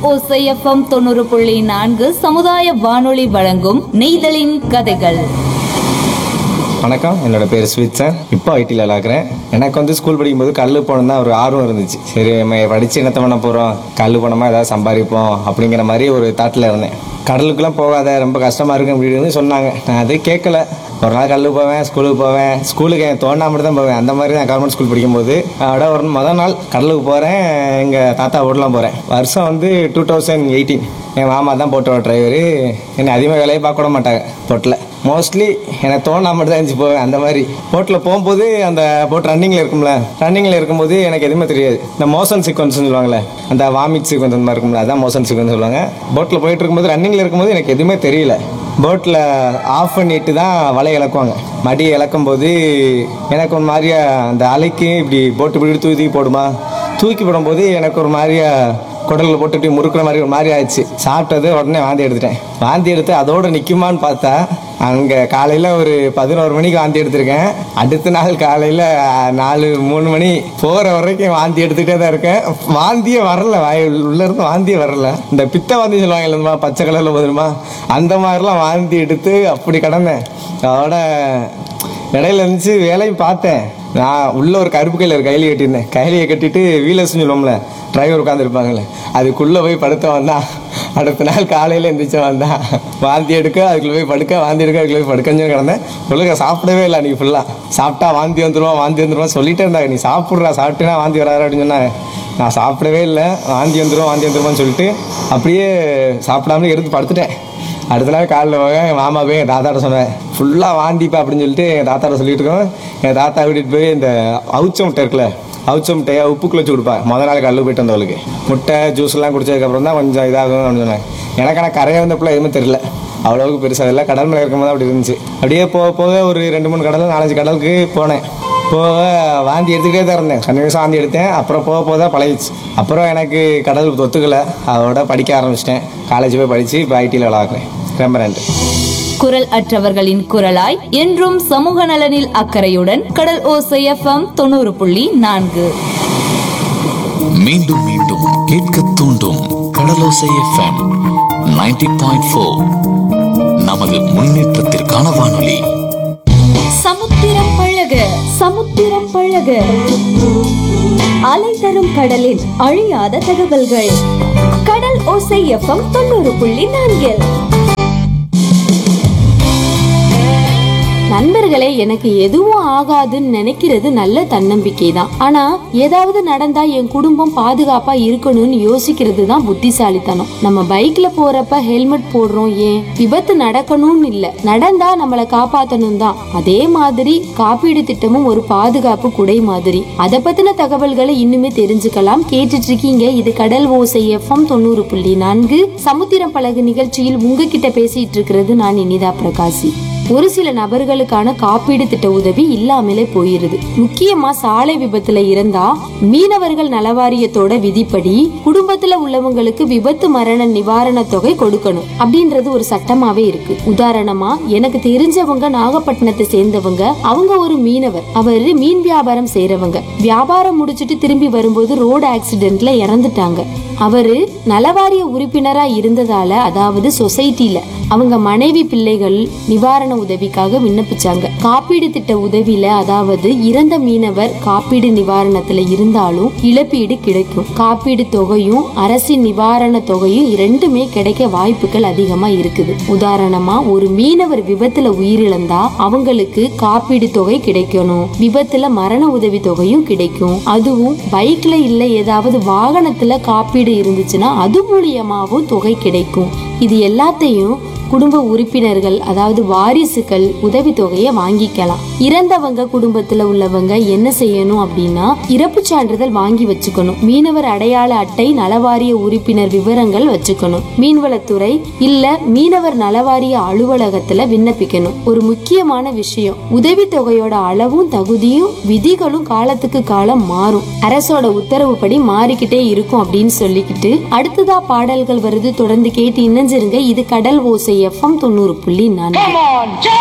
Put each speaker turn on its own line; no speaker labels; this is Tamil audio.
ஓசைஎஃப்எம் தொண்ணூறு புள்ளி நான்கு சமுதாய வானொலி வழங்கும் நெய்தலின் கதைகள்
வணக்கம் என்னோட பேர் ஸ்வித் சார் இப்போ ஐடியில் விளாக்குறேன் எனக்கு வந்து ஸ்கூல் படிக்கும்போது கல் போகணும் தான் ஒரு ஆர்வம் இருந்துச்சு சரி நம்ம படித்து என்னத்த பண்ண போகிறோம் கல் போனோமா ஏதாவது சம்பாதிப்போம் அப்படிங்கிற மாதிரி ஒரு தாட்டில் இருந்தேன் கடலுக்குலாம் போகாத ரொம்ப கஷ்டமாக இருக்கும் அப்படின்னு சொன்னாங்க நான் அது கேட்கல ஒரு நாள் கல்லு போவேன் ஸ்கூலுக்கு போவேன் ஸ்கூலுக்கு என் தோணா மட்டும் தான் போவேன் அந்த மாதிரி தான் கவர்மெண்ட் ஸ்கூல் படிக்கும்போது அதோட ஒரு மொதல் நாள் கடலுக்கு போகிறேன் எங்கள் தாத்தா ஓடலாம் போகிறேன் வருஷம் வந்து டூ தௌசண்ட் எயிட்டீன் என் மாமா தான் போட்டோ டிரைவரு என்னை அதிகமாக வேலையை பார்க்க விட மாட்டாங்க போட்டில் மோஸ்ட்லி எனக்கு தோணா மட்டும் தான் இருந்துச்சு போவேன் அந்த மாதிரி போட்டில் போகும்போது அந்த போட் ரன்னிங்கில் இருக்கும்ல ரன்னிங்கில் இருக்கும்போது எனக்கு எதுவுமே தெரியாது இந்த மோஷன் சீக்வன்ஸ் சொல்லுவாங்கல்ல அந்த வாமிட் சீக்வன்ஸ் அந்த மாதிரி இருக்கும்ல அதான் மோஷன் சீக்வன்ஸ் சொல்லுவாங்க போட்டில் போயிட்டு இருக்கும்போது ரன்னிங்கில் இருக்கும்போது எனக்கு எதுவுமே தெரியல போட்டில் ஆஃப் பண்ணிட்டு தான் வலையை இழக்குவாங்க மடி இழக்கும் போது எனக்கு ஒரு மாதிரியா அந்த அலைக்கு இப்படி போட்டு இப்படி தூக்கி தூக்கி போடுமா தூக்கி போடும்போது எனக்கு ஒரு மாதிரியா குடலில் போட்டுட்டு முறுக்குற மாதிரி ஒரு மாதிரி ஆயிடுச்சு சாப்பிட்டது உடனே வாந்தி எடுத்துட்டேன் வாந்தி எடுத்து அதோட நிற்குமான்னு பார்த்தா அங்கே காலையில் ஒரு பதினோரு மணிக்கு வாந்தி எடுத்திருக்கேன் அடுத்த நாள் காலையில் நாலு மூணு மணி போகிற வரைக்கும் வாந்தி எடுத்துகிட்டே தான் இருக்கேன் வாந்தியே வரல வாய் உள்ள இருந்து வாந்தியே வரல இந்த பித்த வாந்தி சொல்லுவாங்க இல்லைம்மா பச்சை கலரில் போதுமா அந்த மாதிரிலாம் வாந்தி எடுத்து அப்படி கிடந்தேன் அதோட இடையில இருந்துச்சு வேலையும் பார்த்தேன் நான் உள்ள ஒரு கருப்பு கையில் ஒரு கைலியை கட்டியிருந்தேன் கைலியை கட்டிட்டு வீலர்ஸ் சொல்லுவோம்ல டிரைவர் உட்காந்துருப்பாங்கல்ல அதுக்குள்ளே போய் படுத்த வந்தான் அடுத்த நாள் காலையில் எந்திரிச்சு வந்தான் வாந்தி எடுக்க அதுக்குள்ளே போய் படுக்க வாந்தி எடுக்க அதுக்குள்ளே போய் படுக்கன்னு கிடந்தேன் ஒழுங்கா சாப்பிடவே இல்லை அன்றைக்கி ஃபுல்லாக சாப்பிட்டா வாந்தி வந்துருவான் வாந்தி வந்துருவான் சொல்லிட்டே இருந்தாங்க நீ சாப்பிட்றா சாப்பிட்டேன்னா வாந்தி வராது அப்படின்னு சொன்னாங்க நான் சாப்பிடவே இல்லை வாந்தி வந்துடும் வாந்தி வந்துருவான்னு சொல்லிட்டு அப்படியே சாப்பிடாமலே எடுத்து படுத்துட்டேன் அடுத்த நாள் காலைல போக எங்கள் மாமா போய் எங்கள் தாத்தாட்ட சொன்னேன் ஃபுல்லாக வாந்திப்பா அப்படின்னு சொல்லிட்டு எங்கள் தாத்தாட்ட சொல்லிட்டு இருக்கோம் எங்கள் தாத்தா கூட்டிகிட்டு போய் இந்த அவுச்ச முட்டை இருக்குல்ல அவுச்ச முட்டையை உப்புக்குள்ள வச்சு கொடுப்பாங்க முத நாள் கல்லு போயிட்டு வந்தவளுக்கு முட்டை ஜூஸ்லாம் குடிச்சதுக்கப்புறம் தான் கொஞ்சம் இதாகும் அப்படின்னு சொன்னாங்க எனக்கு ஆனால் கரையை வந்தப்பல எதுவுமே தெரியல அவ்வளோவுக்கு பெருசாக இல்லை கடல் மேலே இருக்கும்போது அப்படி இருந்துச்சு அப்படியே போக போக ஒரு ரெண்டு மூணு கடல் நாலஞ்சு கடலுக்கு போனேன் போக வாந்தி எடுத்துக்கிட்டே தான் இருந்தேன் கண்டிப்பாக வாந்தி எடுத்தேன் அப்புறம் போக போக தான் பழகிச்சு அப்புறம் எனக்கு கடல் ஒத்துக்கலை அதோட படிக்க ஆரம்பிச்சிட்டேன் காலேஜ் போய் படித்து இப்போ ஐடியில் விளாக்குறேன் ரொம்ப நன்றி
குரல் அற்றவர்களின் குரலாய் என்றும் சமூக நலனில் அக்கறையுடன் கடல் ஓசைஎஃப்எம் தொண்ணூறு புள்ளி நான்கு
மீண்டும் மீண்டும் கேட்க தூண்டும் கடலோசை எஃப்எம் 90.4 பாயிண்ட் ஃபோர் நமது முன்னேற்றத்திற்கான வானொலி
சமுத்திரம் பழக சமுத்திரம் பழக அலை தரும் கடலின் அழியாத தகவல்கள் கடல் ஓசை எஃப்எம் தொண்ணூறு புள்ளி நான்கில்
நண்பர்களே எனக்கு எதுவும் ஆகாதுன்னு நினைக்கிறது நல்ல தன்னம்பிக்கை தான் ஆனா ஏதாவது நடந்தா என் குடும்பம் பாதுகாப்பா இருக்கணும்னு யோசிக்கிறது தான் புத்திசாலித்தனம் நம்ம பைக்ல போறப்ப ஹெல்மெட் போடுறோம் ஏன் விபத்து நடக்கணும்னு இல்ல நடந்தா நம்மளை காப்பாத்தணும் தான் அதே மாதிரி காப்பீடு திட்டமும் ஒரு பாதுகாப்பு குடை மாதிரி அத பத்தின தகவல்களை இன்னுமே தெரிஞ்சுக்கலாம் கேட்டுட்டு இருக்கீங்க இது கடல் ஓசை எஃப்எம் தொண்ணூறு புள்ளி நான்கு சமுத்திரம் பழகு நிகழ்ச்சியில் உங்ககிட்ட பேசிட்டு இருக்கிறது நான் இனிதா பிரகாசி ஒரு சில நபர்களுக்கான காப்பீடு திட்ட உதவி இல்லாமலே போயிருது முக்கியமா சாலை விபத்துல இருந்தா மீனவர்கள் நலவாரியத்தோட விதிப்படி குடும்பத்துல உள்ளவங்களுக்கு விபத்து மரண நிவாரண தொகை கொடுக்கணும் அப்படின்றது ஒரு சட்டமாவே இருக்கு உதாரணமா எனக்கு தெரிஞ்சவங்க நாகப்பட்டினத்தை சேர்ந்தவங்க அவங்க ஒரு மீனவர் அவரு மீன் வியாபாரம் செய்யறவங்க வியாபாரம் முடிச்சிட்டு திரும்பி வரும்போது ரோடு ஆக்சிடென்ட்ல இறந்துட்டாங்க அவரு நலவாரிய உறுப்பினரா இருந்ததால அதாவது சொசைட்டில அவங்க மனைவி பிள்ளைகள் நிவாரண உதவிக்காக விண்ணப்பிச்சாங்க காப்பீடு திட்ட உதவியில அதாவது இறந்த மீனவர் காப்பீடு நிவாரணத்துல இருந்தாலும் இழப்பீடு கிடைக்கும் காப்பீடு தொகையும் அரசின் நிவாரண தொகையும் இரண்டுமே கிடைக்க வாய்ப்புகள் அதிகமா இருக்குது உதாரணமா ஒரு மீனவர் விபத்துல உயிரிழந்தா அவங்களுக்கு காப்பீடு தொகை கிடைக்கணும் விபத்துல மரண உதவி தொகையும் கிடைக்கும் அதுவும் பைக்ல இல்ல ஏதாவது வாகனத்துல காப்பீடு இருந்துச்சுன்னா அது மூலியமாவும் தொகை கிடைக்கும் இது எல்லாத்தையும் குடும்ப உறுப்பினர்கள் அதாவது வாரிசுகள் உதவித்தொகையை வாங்கிக்கலாம் இறந்தவங்க குடும்பத்துல உள்ளவங்க என்ன செய்யணும் அப்படின்னா இறப்பு சான்றிதழ் வாங்கி வச்சுக்கணும் மீனவர் அடையாள அட்டை நலவாரிய உறுப்பினர் விவரங்கள் வச்சுக்கணும் மீன்வளத்துறை இல்ல மீனவர் நலவாரிய அலுவலகத்துல விண்ணப்பிக்கணும் ஒரு முக்கியமான விஷயம் உதவித்தொகையோட அளவும் தகுதியும் விதிகளும் காலத்துக்கு காலம் மாறும் அரசோட உத்தரவுப்படி மாறிக்கிட்டே இருக்கும் அப்படின்னு சொல்லிக்கிட்டு அடுத்ததா பாடல்கள் வருது தொடர்ந்து கேட்டு இணைஞ்சிருங்க இது கடல் ஓசை எஃப்எம் தொண்ணூறு புள்ளி நான்கு